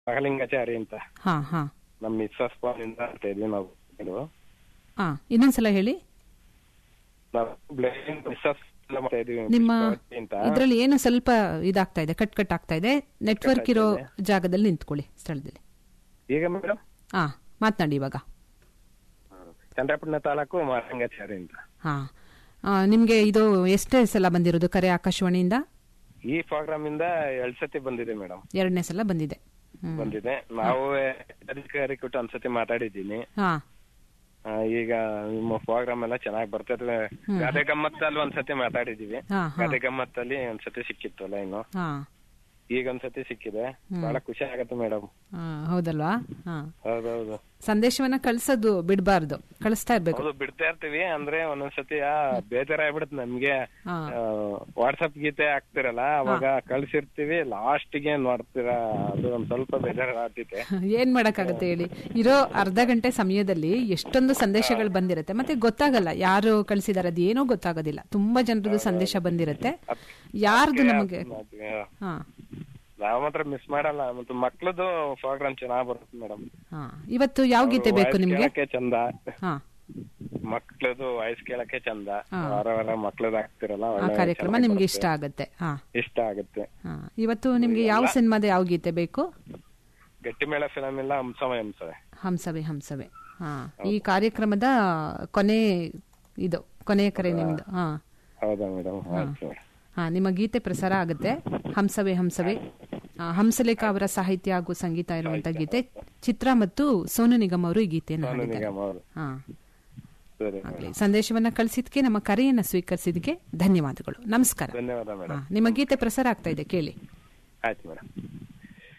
ಮಹಲಿಂಗಾಚಾರಿ ಅಂತ ಹಾ ಹಾ ನಮ್ಮ ಮಿಸ್ಸಸ್ ಫೋನಿಂದ ಅಂತ ಇದ್ವಿ ನಾವು ಇದು ಹಾ ಇನ್ನೊಂದ್ಸಲ ಹೇಳಿ ನಾವು ಬ್ಲೈಂಡ್ ಮಿಸ್ಸಸ್ ಮಾಡ್ತಾ ಇದೀವಿ ನಿಮ್ಮ ಪುಷ್ಪಾವತಿ ಅಂತ ಇದ್ರಲ್ಲಿ ಏನು ಸ್ವಲ್ಪ ಇದಾಗ್ತಾ ಇದೆ ಕಟ್ ಕಟ್ ಆಗ್ತಾ ಇದೆ ನೆಟ್ವರ್ಕ್ ಇರೋ ಜಾಗದಲ್ಲಿ ನಿಂತ್ಕೊಳ್ಳಿ ಸ್ಥಳದಲ್ಲಿ ಈಗ ಮೇಡಮ್ ಹಾ ಮಾತನಾಡಿ ಇವಾಗ ಚಂದ್ರಪಟ್ಟಣ ತಾಲೂಕು ಮಹಲಿಂಗಾಚಾರಿ ಅಂತ ಹಾ ಆ, ನಿಮ್ಗೆ ಇದು ಎಷ್ಟೇ ಸಲ ಬಂದಿರೋದು ಕರೆ ಆಕಾಶವಾಣಿಯಿಂದ ಈ ಪ್ರೋಗ್ರಾಮ್ ಇಂದ ಎರಡ್ ಸತಿ ಬಂದಿದೆ ಮೇಡಮ್ ಎರಡನೇ ಸಲ ಬಂದಿದೆ ಹ್ಮ್. ಬಂದಿದೆ ನಾವು ಅಧಿಕಾರಿ ಕೊಟ್ಟು ಒಂದ್ಸತಿ ಮಾತಾಡಿದ್ದೀನಿ ಹಾ ಆ, ಈಗ ನಿಮ್ಮ ಪ್ರೋಗ್ರಾಮ್ ಎಲ್ಲ ಚೆನ್ನಾಗಿ ಬರ್ತದೆ ಗಾದೆ ಗಮ್ಮತ್ತಲ್ಲಿ ಒಂದ್ಸತಿ ಮಾತಾಡಿದೀವಿ ಹಾ ಹಾ ಗಾದೆ ಗಮ್ಮತ್ತಲ್ಲಿ ಒಂದ್ಸತಿ ಸಿಕ್ಕಿತ್ತು ಲೈನು ಹಾ ಈಗ ಒಂದ್ಸತಿ ಸಿಕ್ಕಿದೆ ಬಹಳ ಖುಷಿ ಆಗತ್ತೆ ಮೇಡಮ್ ಹಾ, ಹೌದಲ್ವಾ ಹಾ ಹೌದೌದು ಸಂದೇಶವನ್ನ ಕಳ್ಸೋದು ಬಿಡಬಾರ್ದು ಕಳಿಸ್ತಾ ಇರ್ಬೇಕು ಹೌದು ಬಿಡ್ತಾ ಇರ್ತೀವಿ ಅಂದ್ರೆ ಒಂದೊಂದ್ಸತಿ ಆ, ಬೇಜಾರಾಗ್ಬಿಡುತ್ತೆ ನಮ್ಗೆ ಹಾ ವಾಟ್ಸಪ್ ಗೀತೆ ಹಾಕ್ತಿರಲ್ಲ ಅವಾಗ ಕಳ್ಸಿರ್ತೀವಿ ಲಾಸ್ಟ್ ಗೆ ನೋಡ್ತೀರಾ ಅದು ಒಂದ್ ಸ್ವಲ್ಪ ಬೇಜಾರಾಗ್ತೈತೆ ಏನ್ ಮಾಡಕ್ಕಾಗತ್ತೆ ಹೇಳಿ ಇರೋ ಅರ್ಧ ಗಂಟೆ ಸಮಯದಲ್ಲಿ ಎಷ್ಟೊಂದು ಸಂದೇಶಗಳು ಬಂದಿರುತ್ತೆ ಮತ್ತೆ ಗೊತ್ತಾಗಲ್ಲ ಯಾರು ಕಳಿಸಿದಾರೆ ಅದು ಏನೋ ಗೊತ್ತಾಗೋದಿಲ್ಲ ತುಂಬಾ ಜನರದ್ದು ಸಂದೇಶ ಬಂದಿರುತ್ತೆ ಯಾರ್ದು ನಮಗೆ ಹಾ ನಾವ್ ಮಾತ್ರ ಮಿಸ್ ಮಾಡಲ್ಲ ಮತ್ತೆ ಮಕ್ಳದು ಪ್ರೋಗ್ರಾಮ್ ಚೆನ್ನಾಗ್ ಬರುತ್ತೆ ಮೇಡಮ್ ಹಾ ಇವತ್ತು ಯಾವ ಗೀತೆ ಬೇಕು ನಿಮ್ಗೆ ಕೇಳಕ್ಕೆ ಚಂದ ಹಾ ಮಕ್ಳದು ವಾಯ್ಸ್ ಕೇಳಕ್ಕೆ ಚಂದ ಹಾ. ವಾರ ವಾರ ಮಕ್ಳದ್ ಹಾಕ್ತಿರಲ್ಲ ಆ ಒಳ್ಳೆ ಕಾರ್ಯಕ್ರಮ ಚೆನ್ನಾಗ್ ನಿಮ್ಗೆ ಬರುತ್ತೆ. ಇಷ್ಟ ಆಗತ್ತೆ ಹಾ ಇಷ್ಟ ಆಗುತ್ತೆ ಹಾ ಇವತ್ತು ನಿಮ್ಗೆ ಯಾವ ಸಿನಿಮಾದ ಯಾವ ಗೀತೆ ಬೇಕು ಗಟ್ಟಿ ಮೇಳ ಫಿಲಮ್ ಇಲ್ಲ ಹಂಸವ ಹಂಸವೆ ಹಂಸವೆ ಹಂಸವೆ ಹಾ ಈ ಕಾರ್ಯಕ್ರಮದ ಕೊನೆ ಇದು ಕೊನೆಯ ಕರೆ ನಿಮ್ದು ಹಾ ಹೌದಾ ಮೇಡಮ್ ಆಯ್ತು ಮೇಡಮ್ ಹಾ ನಿಮ್ಮ ಗೀತೆ ಪ್ರಸಾರ ಆಗುತ್ತೆ ಹಂಸವೆ ಹಂಸವೆ ಆ, ಹಂಸಲೇಖ ಅವರ ಸಾಹಿತ್ಯ ಹಾಗೂ ಸಂಗೀತ ಇರುವಂತ ಗೀತೆ ಚಿತ್ರ ಮತ್ತು ಸೋನು ನಿಗಮ್ ಅವರು ಈ ಗೀತೆಯನ್ನು ಸೋನು ಹಾಡಿದ್ದಾರೆ ನಿಗಮ್ ಅವರು ಹಾ ಸರಿ ಆಗ್ಲಿ ಸಂದೇಶವನ್ನ ಕಳಿಸಿದ್ಕೆ ನಮ್ಮ ಕರೆಯನ್ನ ಸ್ವೀಕರಿಸಿದಕ್ಕೆ ಧನ್ಯವಾದಗಳು ನಮಸ್ಕಾರ ಧನ್ಯವಾದ ಹಾ, ಮೇಡಮ್ ನಿಮ್ಮ ಗೀತೆ ಪ್ರಸಾರ ಆಗ್ತಾ ಇದೆ ಕೇಳಿ ಆಯ್ತು ಮೇಡಮ್